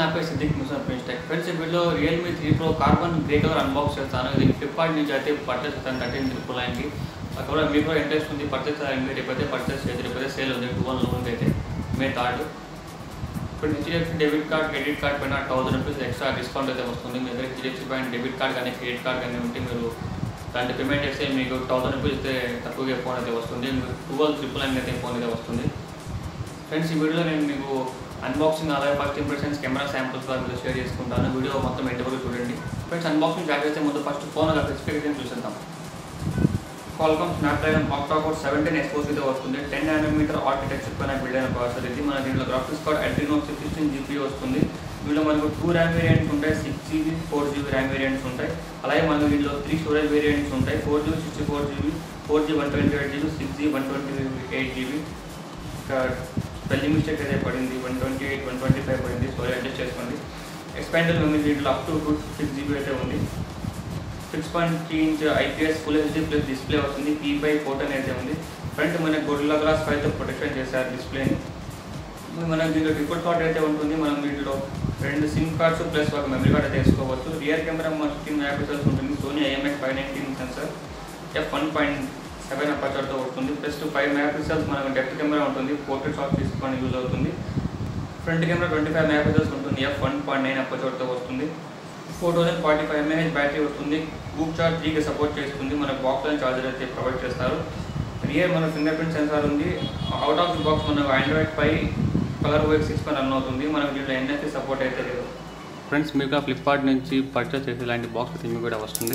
నా పేరు Siddiq Musan friends tech friends ఈ video Realme three pro carbon grey colour unbox చేస్తాను ఇది ఫ్లిప్కార్ట్ నుంచి అయితే పర్చేస్ చేస్తాను థర్టీన్ త్రిపుల్ నైన్కి ఒకవేళ మీకు కూడా ఇంట్రెస్ట్ ఉంది పర్చేస్ చేయాలంటే రేపైతే పర్చేస్ చేయదు రేపైతే సేల్ ఉంది టూ వన్ లోన్ అయితే మే థర్డ్ ఇప్పుడు HDFC debit card credit card పైన థౌసండ్ రూపీస్ ఎక్స్ట్రా డిస్కౌంట్ అయితే వస్తుంది మీ దగ్గర హెచ్డిఎఫ్సి పైన డెబిట్ కార్డ్ కానీ క్రెడిట్ కార్డ్ కానీ ఉంటే మీరు దాంట్లో పేమెంట్ చేస్తే మీకు థౌసండ్ రూపీస్ అయితే తక్కువగా ఫోన్ అయితే వస్తుంది మీకు ట్వెల్వ్ ట్రిపుల్ నైన్ అయితే ఫోన్ అయితే వస్తుంది ఫ్రెండ్స్ ఈ వీడియోలో నేను మీకు అన్బాక్సింగ్ అలాగే ఫస్ట్ ఇంప్రెషన్స్ కెమెరా శాంపుల్స్ కూడా మీరు షేర్ చేసుకుంటాను వీడియో మొత్తం ఎండ్ వరకు చూడండి ఫ్రెండ్స్ అన్బాక్సింగ్ స్టార్ట్ చేస్తే ముందు ఫస్ట్ ఫోన్ అలా స్పెసిఫికేషన్ చూసేద్దాం Qualcomm Snapdragon octa core seventeen expose అయితే వస్తుంది టెన్ నానోమీటర్ ఆర్కిటెక్చర్ పైన బిల్డ్ అయిన ప్రాసెసర్ ఇది మన దీంట్లో graphics card Adreno sixteen GB వస్తుంది దీంట్లో మనకు టూ ర్యామ్ వేరియంట్స్ ఉంటాయి six GB four GB RAM variants ఉంటాయి అలాగే మనకు దీంట్లో త్రీ స్టోరేజ్ వేరియంట్స్ ఉంటాయి four GB sixty four GB four G one twenty eight GB six G one twenty eight GB ఇంకా స్పెల్లింగ్ మిస్టేక్ అయితే పడింది one twenty eight one twenty five పడింది sorry adjust చేసుకోండి ఎక్స్పాండర్ మెమరీ దీంట్లో up to two six GB అయితే ఉంది six point three inch IPS full HD plus display వస్తుంది P by photon అయితే ఉంది ఫ్రంట్ మనకి గొడ్ల గ్లాస్ ఫైవ్తో ప్రొటెక్షన్ చేశారు డిస్ప్లేని మనకి దీంట్లో రిపోర్ట్ కార్డ్ అయితే ఉంటుంది మనం దీంట్లో రెండు సిమ్ కార్డ్స్ ప్లస్ ఒక మెమరీ కార్డ్ అయితే వేసుకోవచ్చు రియర్ కెమెరా మన ఫిఫ్టీన్ మెగా పిక్సెల్స్ ఉంటుంది Sony IMX five nineteen sensor F one point seven అపర్చర్తో వస్తుంది ప్లస్ ఫైవ్ మెగా పిక్సెల్స్ మనకు డెప్త్ కెమెరా ఉంటుంది పోర్ట్రేట్ షాట్ తీసుకొని యూజ్ అవుతుంది front camera twenty five megapixels ఉంటుంది ఎఫ్ వన్ పాయింట్ నైన్ అపర్చర్తో వస్తుంది four thousand forty five mAh battery వస్తుంది బుక్ చార్జ్ త్రీకి సపోర్ట్ చేస్తుంది మన బాక్స్ లైన్ చార్జర్ అయితే ప్రొవైడ్ చేస్తారు రియర్ మన ఫింగర్ ప్రింట్ సెన్సార్ ఉంది అవుట్ ఆఫ్ ది బాక్స్ మనకు Android pie colour white six పైన రన్ అవుతుంది మనకు దీంట్లో ఎన్ఎఫ్సి సపోర్ట్ అయితే లేదు ఫ్రెండ్స్ మీకు ఫ్లిప్కార్ట్ నుంచి పర్చేస్ చేసే ఇలాంటి బాక్స్ అయితే మీకు కూడా వస్తుంది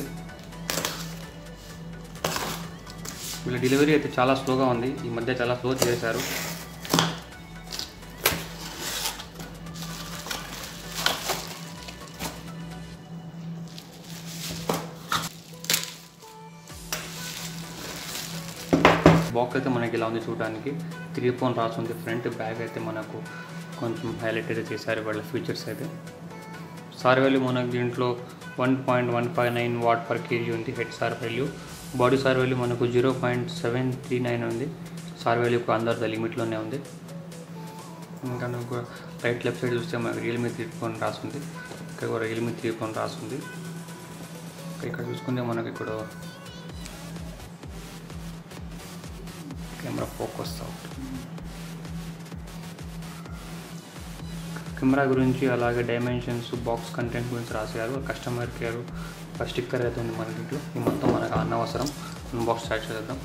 వీళ్ళ డెలివరీ అయితే చాలా స్లోగా ఉంది ఈ మధ్య చాలా స్లో చేశారు బాక్స్ అయితే మనకి ఇలా ఉంది చూడడానికి త్రీ ఫోన్ రాస్తుంది ఫ్రంట్ బ్యాగ్ అయితే మనకు కొంచెం హైలైట్ అయితే చేశారు వాళ్ళ ఫీచర్స్ అయితే సార్ వాల్యూ మనకు దీంట్లో one point one five nine watt per KG ఉంది head SAR value body SAR value మనకు zero point seven three nine ఉంది సార్ వాల్యూ అందరి లిమిట్లోనే ఉంది ఇంకా నాకు రైట్ లెఫ్ట్ సైడ్ చూస్తే మనకు రియల్మీ త్రీ ఫోన్ రాస్తుంది ఇక్కడ కూడా రియల్మీ త్రీ ఫోన్ రాస్తుంది ఇక్కడ చూసుకుంటే మనకి ఇక్కడ కెమెరా ఫోకస్ అవుట్ కెమెరా గురించి అలాగే డైమెన్షన్స్ బాక్స్ కంటెంట్ గురించి రాశారు కస్టమర్ కేర్ స్టిక్కర్ అయితే ఉంది మన ఇంట్లో ఈ మొత్తం మనకు అనవసరం బాక్స్ స్టార్ట్ చేద్దాం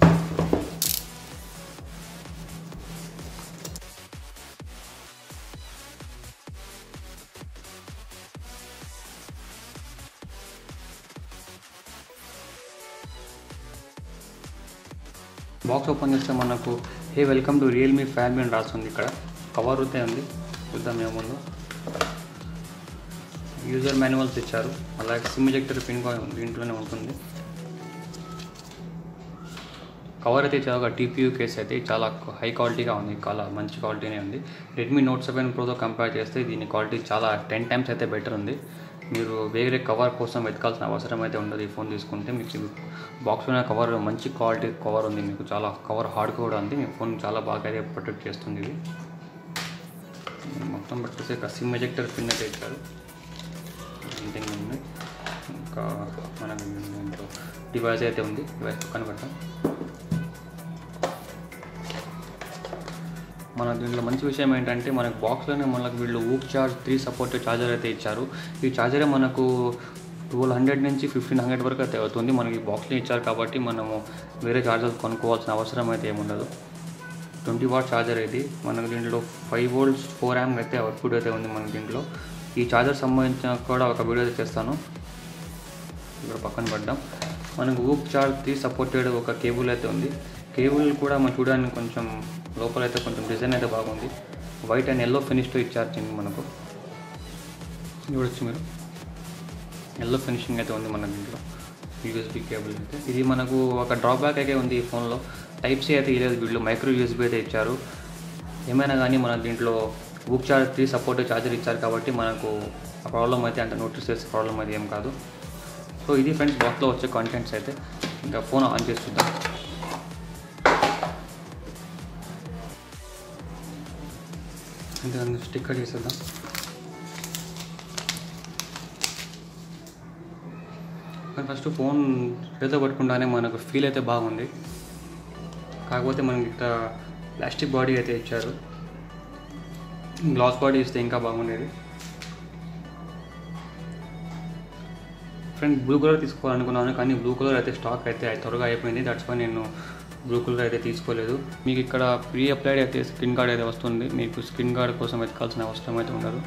బాక్స్ ఓపెన్ చేస్తే మనకు hey welcome to Realme family అని రాస్తుంది ఇక్కడ కవర్ అయితే ఉంది చూద్దాం ఏముందో యూజర్ మాన్యువల్స్ ఇచ్చారు అలాగే సిమ్ ఎజెక్టర్ పిన్ దీంట్లోనే ఉంటుంది కవర్ అయితే చాలా టీపీయూ కేస్ అయితే చాలా హై క్వాలిటీగా ఉంది చాలా మంచి క్వాలిటీనే ఉంది రెడ్మీ నోట్ సెవెన్ ప్రోతో కంపేర్ చేస్తే దీని క్వాలిటీ చాలా టెన్ టైమ్స్ అయితే బెటర్ ఉంది మీరు వేరే కవర్ కోసం వెతకాల్సిన అవసరం అయితే ఉండదు ఈ ఫోన్ తీసుకుంటే మీకు బాక్స్లోనే కవర్ మంచి క్వాలిటీ కవర్ ఉంది మీకు చాలా కవర్ హార్డ్ కూడా ఉంది మీ ఫోన్ చాలా బాగా అయితే ప్రొటెక్ట్ చేస్తుంది ఇది మొత్తం పట్టేసి ఒక సిమ్ ఎజెక్టర్ పిన్ అయితే ఇచ్చారు సంథింగ్ ఉంది ఇంకా మనకు దీంట్లో డివైస్ అయితే ఉంది డివైస్ పక్కన పెట్టాం మన దీంట్లో మంచి విషయం ఏంటంటే మనకు బాక్స్లోనే మనకు వీళ్ళు VOOC charge three support charger అయితే ఇచ్చారు ఈ ఛార్జరే మనకు ట్వెల్వ్ హండ్రెడ్ నుంచి ఫిఫ్టీన్ హండ్రెడ్ వరకు అయితే అవుతుంది మనకి బాక్స్లో ఇచ్చారు కాబట్టి మనము వేరే ఛార్జర్ కొనుక్కోవాల్సిన అవసరం అయితే ఏముండదు ట్వంటీ వాట్ ఛార్జర్ ఇది మనకు దీంట్లో ఫైవ్ వోల్ట్స్ ఫోర్ యామ్ అయితే అవుట్పుట్ అయితే ఉంది మన దీంట్లో ఈ ఛార్జర్ సంబంధించిన కూడా ఒక వీడియో అయితే చేస్తాను ఇక్కడ పక్కన పడ్డాం మనకు ఊక్ చార్జ్ త్రీ సపోర్టెడ్ ఒక కేబుల్ అయితే ఉంది కేబుల్ కూడా మనం చూడడానికి కొంచెం లోపల అయితే కొంచెం డిజైన్ అయితే బాగుంది వైట్ అండ్ ఎల్లో ఫినిష్తో ఇచ్చారు దీన్ని మనకు చూడొచ్చు మీరు ఎల్లో ఫినిషింగ్ అయితే ఉంది మన దీంట్లో యూఎస్బీ కేబుల్ అయితే ఇది మనకు ఒక డ్రాబ్యాక్ అయితే ఉంది ఈ ఫోన్లో టైప్ సి అయితే ఇలేదు వీళ్ళు మైక్రో యూఎస్బీ అయితే ఇచ్చారు ఏమైనా కానీ మన దీంట్లో బుక్ చార్జ్ త్రీ సపోర్ట్ ఛార్జర్ ఇచ్చారు కాబట్టి మనకు ఆ ప్రాబ్లం అయితే అంత నోటీస్ చేసే ప్రాబ్లం అయితే ఏం కాదు సో ఇది ఫ్రెండ్స్ బాక్స్లో వచ్చే కంటెంట్స్ అయితే ఇంకా ఫోన్ ఆన్ చేసి చూద్దాం ఇంకా స్టిక్కర్ చేసేద్దాం కానీ ఫస్ట్ ఫోన్ చేతిలో పట్టుకుంటానే మనకు ఫీల్ అయితే బాగుంది కాకపోతే మనకి ఇట్లా ప్లాస్టిక్ బాడీ అయితే ఇచ్చారు గ్లాస్ బాడీ ఇస్తే ఇంకా బాగుండేది ఫ్రెండ్ బ్లూ కలర్ తీసుకోవాలనుకున్నాను కానీ బ్లూ కలర్ అయితే స్టాక్ అయితే త్వరగా అయిపోయింది దట్స్ వై నేను బ్లూ కలర్ అయితే తీసుకోలేదు మీకు ఇక్కడ ప్రీ అప్లైడ్ అయితే స్క్రీన్ కార్డ్ అయితే వస్తుంది మీకు స్క్రీన్ కార్డ్ కోసం వెతకాల్సిన అవసరం అయితే ఉండదు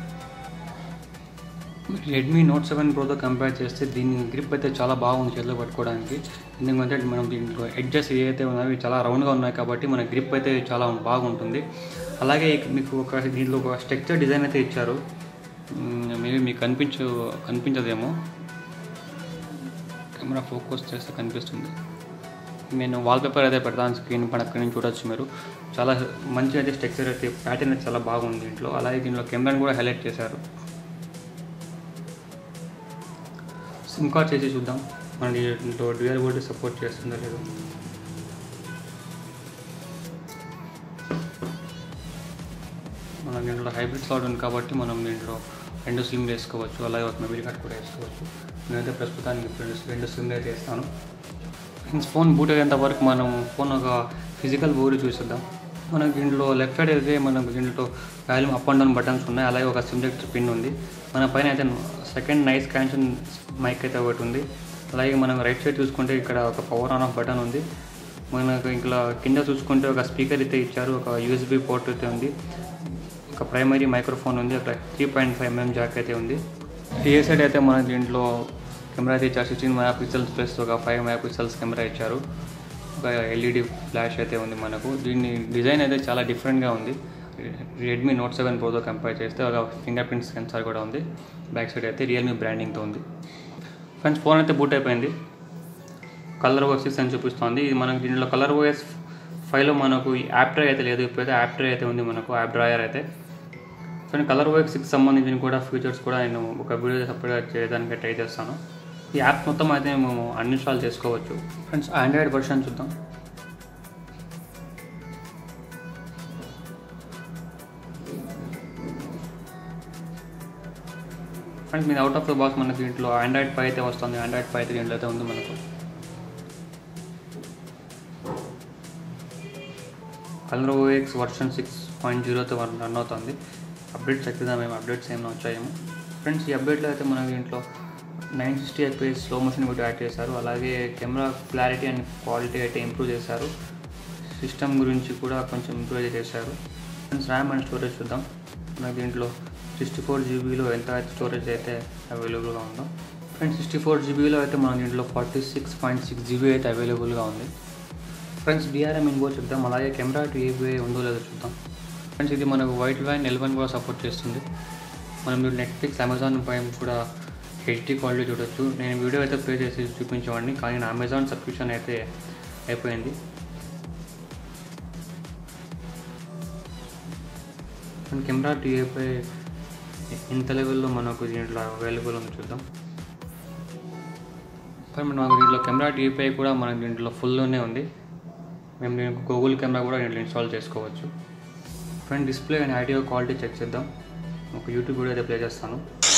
రెడ్మీ నోట్ సెవెన్ ప్రోతో కంపేర్ చేస్తే దీని గ్రిప్ అయితే చాలా బాగుంది చేతిలో పట్టుకోవడానికి ఎందుకంటే మనం దీంట్లో ఎడ్జెస్ ఏవైతే ఉన్నాయో అవి చాలా రౌండ్గా ఉన్నాయి కాబట్టి మన గ్రిప్ అయితే చాలా బాగుంటుంది అలాగే మీకు ఒక దీంట్లో ఒక స్ట్రక్చర్ డిజైన్ అయితే ఇచ్చారు మేబీ మీకు కనిపించు కనిపించదేమో కెమెరా ఫోకస్ చేస్తే కనిపిస్తుంది నేను వాల్పేపర్ అయితే పెడతాను స్క్రీన్ పైన అక్కడి నుంచి చూడొచ్చు మీరు చాలా మంచి అయితే స్ట్రక్చర్ అయితే ప్యాటర్న్ అయితే చాలా బాగుంది దీంట్లో అలాగే దీంట్లో కెమెరాని కూడా హైలైట్ చేశారు సిమ్ కార్డ్ చేసి చూద్దాం మన దీంట్లో డ్యూయల్ వోల్టేజ్ సపోర్ట్ చేస్తుందో లేదో మనం దీంట్లో హైబ్రిడ్ స్లాట్ ఉంది కాబట్టి మనం దీంట్లో రెండు సిమ్లు వేసుకోవచ్చు అలాగే ఒక మెమరీ కార్డ్ కూడా వేసుకోవచ్చు నేనైతే ప్రస్తుతానికి రెండు రెండు సిమ్లు అయితే వేస్తాను మీన్స్ ఫోన్ బూట్ అయ్యేంత వరకు మనం ఫోన్ ఒక ఫిజికల్ బోర్డు చూసిద్దాం మనకి దీంట్లో లెఫ్ట్ సైడ్ అయితే మనకు దీంట్లో volume up and down buttons ఉన్నాయి అలాగే ఒక సిమ్లెక్ట్ పిన్ ఉంది మన పైన అయితే సెకండ్ నైస్ క్యాన్షన్ మైక్ అయితే ఒకటి ఉంది అలాగే మనం రైట్ సైడ్ చూసుకుంటే ఇక్కడ ఒక పవర్ ఆన్ ఆఫ్ బటన్ ఉంది మనకు ఇంకా కింద చూసుకుంటే ఒక స్పీకర్ అయితే ఇచ్చారు ఒక యూఎస్బి పోర్ట్ అయితే ఉంది ఒక ప్రైమరీ మైక్రోఫోన్ ఉంది అక్కడ three point five mm jack అయితే ఉంది ఏ సైడ్ అయితే మన దీంట్లో కెమెరా అయితే ఇచ్చారు సిక్స్టీన్ మెగా పిక్సెల్స్ ప్లస్ ఒక ఫైవ్ మెగా పిక్సెల్స్ కెమెరా ఇచ్చారు ఒక ఎల్ఈడి ఫ్లాష్ అయితే ఉంది మనకు దీన్ని డిజైన్ అయితే చాలా డిఫరెంట్గా ఉంది రెడ్మీ నోట్ సెవెన్ ప్రోతో కంపేర్ చేస్తే ఒక ఫింగర్ ప్రింట్ సెన్సార్ కూడా ఉంది బ్యాక్ సైడ్ అయితే రియల్మీ బ్రాండింగ్తో ఉంది ఫ్రెండ్స్ ఫోన్ అయితే బూట్ అయిపోయింది కలర్ ఓఎస్ అని చూపిస్తుంది ఇది మనకు దీంట్లో కలర్ ఓఎస్ ఫైవ్లో మనకు యాప్ డ్రై అయితే లేదు ఇప్పుడైతే యాప్ డ్రై అయితే ఉంది మనకు యాప్ డ్రాయర్ అయితే కానీ కలర్ సిక్స్ సంబంధించిన కూడా ఫీచర్స్ కూడా నేను ఒక వీడియో సపరేట్గా చేయడానికి ట్రై చేస్తాను ఈ యాప్ మొత్తం అయితే మేము అన్ఇన్స్టాల్ చేసుకోవచ్చు ఫ్రెండ్స్ ఆండ్రాయిడ్ వర్షన్ చూద్దాం ఫ్రెండ్స్ మీది అవుట్ ఆఫ్ ద బాక్స్ మనకి దీంట్లో ఆండ్రాయిడ్ పై అయితే వస్తుంది ఆండ్రాయిడ్ పై అయితే దీంట్లో అయితే ఉంది మనకు ColorOS version six point జీరోతో రన్ అవుతుంది అప్డేట్స్ ఎక్కువ మేము అప్డేట్స్ ఏమైనా వచ్చాయేమో ఫ్రెండ్స్ ఈ అప్డేట్లో అయితే మనకి దీంట్లో nine sixty FPS slow motion video add చేశారు అలాగే కెమెరా క్లారిటీ అండ్ క్వాలిటీ అయితే ఇంప్రూవ్ చేశారు సిస్టమ్ గురించి కూడా కొంచెం ఇంప్రూవ్ అయితే చేశారు ఫ్రెండ్స్ ర్యామ్ అండ్ స్టోరేజ్ చూద్దాం మనకి దీంట్లో సిక్స్టీ ఫోర్ జీబీలో ఎంత స్టోరేజ్ అయితే అవైలబుల్గా ఉందో ఫ్రెండ్స్ సిక్స్టీ ఫోర్ జీబీలో అయితే మన దీంట్లో forty six point six GB అయితే అవైలబుల్గా ఉంది ఫ్రెండ్స్ డిఆర్ఎం ఇంకో చూద్దాం అలాగే కెమెరా ఏబీఐ ఉందో లేదో చూద్దాం ఫ్రెండ్స్ ఇది మనకు వైట్ వైన్ ఎలెవెన్ కూడా సపోర్ట్ చేస్తుంది మనం మీరు నెట్ఫ్లిక్స్ అమెజాన్ ప్రైమ్ కూడా హెచ్డి క్వాలిటీ చూడొచ్చు నేను వీడియో అయితే ప్లే చేసి చూపించేవాడిని కానీ నా అమెజాన్ సబ్స్క్రిప్షన్ అయితే అయిపోయింది కెమెరా టీఏపై ఎంత లెవెల్లో మనకు దీంట్లో అవైలబుల్ ఉంది చూద్దాం కానీ మనకు దీంట్లో కెమెరా టీపై కూడా మనకు దీంట్లో ఫుల్లోనే ఉంది మేము దీనికి గూగుల్ కెమెరా కూడా దీంట్లో ఇన్స్టాల్ చేసుకోవచ్చు front display and audio quality check చేద్దాం ఒక యూట్యూబ్ వీడియో అయితే ప్లే చేస్తాను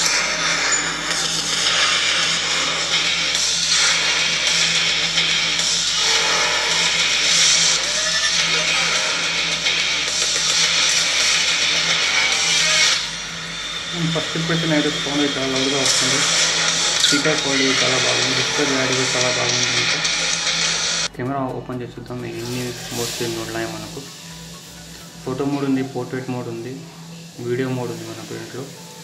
ఫస్ట్ ఇంప్రెషన్ అయితే ఫోన్ అయితే చాలా లౌడ్గా వస్తుంది స్పీకర్ క్వాలిటీ చాలా బాగుంది డిస్ప్లే క్లారిటీ కూడా చాలా బాగుంది ఇంకా కెమెరా ఓపెన్ చేసి చూద్దాం ఎన్ని మోడ్స్ ఉన్నాయి మనకు ఫోటో మోడ్ ఉంది పోర్ట్రేట్ మోడ్ ఉంది వీడియో మోడ్ ఉంది మనకు దీంట్లో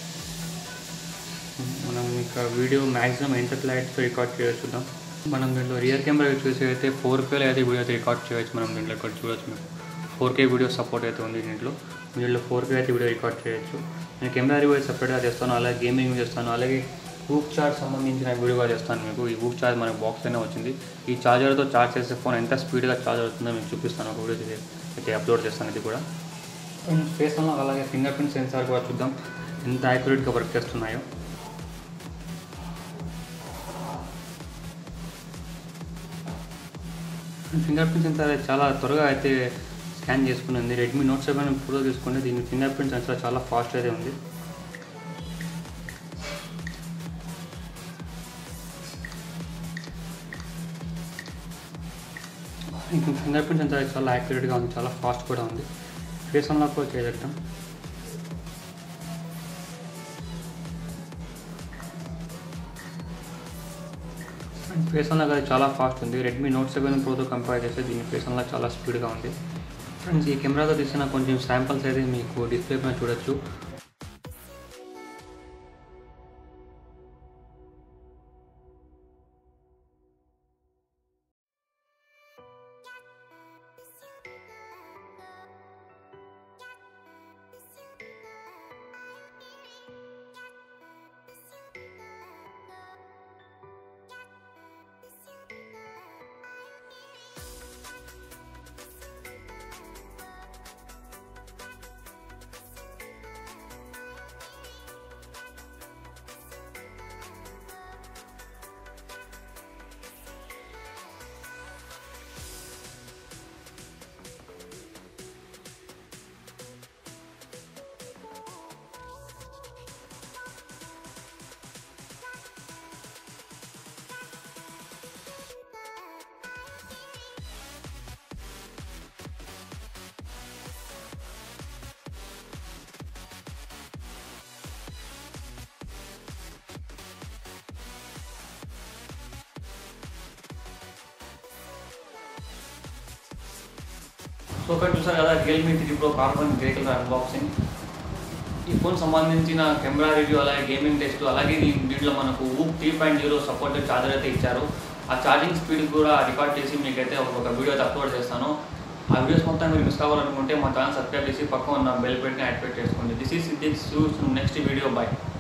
మనం ఇంకా వీడియో మ్యాక్సిమం ఎంత క్లారిటీతో రికార్డ్ చేయొచ్చు చూద్దాం మనం దీంట్లో రియర్ కెమెరా యూజ్ చేసి అయితే ఫోర్ కేలో అయితే వీడియో అయితే రికార్డ్ చేయొచ్చు మనం దీంట్లో ఇక్కడ చూడొచ్చు మీకు ఫోర్ కే వీడియో సపోర్ట్ అయితే ఉంది దీంట్లో దీంట్లో ఫోర్ కే అయితే వీడియో రికార్డ్ చేయొచ్చు నేను కెమెరా రివ్యూ సపరేట్గా చేస్తాను అలాగే గేమింగ్ చేస్తాను అలాగే ఊప్ చార్జ్ సంబంధించిన వీడియోగా చేస్తాను మీకు ఈ ఊప్ చార్జ్ మనకు బాక్స్లోనే వచ్చింది ఈ చార్జర్తో చార్జ్ చేసే ఫోన్ ఎంత స్పీడ్గా చార్జ్ అవుతుందో మీకు చూపిస్తాను ఒక వీడియో చేసి అయితే అప్లోడ్ చేస్తాను ఇది కూడా ఫేస్ అన్లాక్ అలాగే ఫింగర్ ప్రింట్ సెన్సార్ కూడా చూద్దాం ఎంత యాక్యురేట్గా వర్క్ చేస్తున్నాయో ఫింగర్ ప్రింట్ సెన్సార్ చాలా త్వరగా అయితే స్కాన్ చేసుకున్నది రెడ్మీ నోట్ సెవెన్ ఫోటో తీసుకుంటే దీని ఫింగర్ ప్రింట్ సెన్సార్ చాలా ఫాస్ట్ అయితే ఉంది ఫింగర్ ప్రింట్ సెన్సార్ చాలా యాక్యురేట్గా ఉంది చాలా ఫాస్ట్ కూడా ఉంది ఫేస్ అన్లాక్ కూడా చేయగలుగుతాం ఫేస్ అన్లాక్ అది చాలా ఫాస్ట్ ఉంది రెడ్మీ నోట్ సెవెన్ ప్రోతో కంపేర్ చేస్తే దీని ఫేస్ అన్లాక్ చాలా స్పీడ్గా ఉంది ఫ్రెండ్స్ ఈ కెమెరాతో తీసిన కొంచెం శాంపిల్స్ అయితే మీకు డిస్ప్లే పైన చూడొచ్చు సో ఇక్కడ చూసారు కదా Realme three pro carbon grey colour unboxing ఈ ఫోన్ సంబంధించిన కెమెరా రివ్యూ అలాగే గేమింగ్ టెస్ట్ అలాగే దీ- దీంట్లో మనకు VOOC three point zero supported charger అయితే ఇచ్చారు ఆ ఛార్జింగ్ స్పీడ్ కూడా రికార్డ్ చేసి మీకైతే ఒక ఒక వీడియో అయితే అప్లోడ్ చేస్తాను ఆ వీడియోస్ మొత్తం మీరు మిస్ కావాలనుకుంటే మా ఛానల్ సబ్స్క్రైబ్ చేసి పక్కన ఉన్న బెల్ బెట్ని యాక్టివేట్ చేసుకోండి this is Siddiq next video by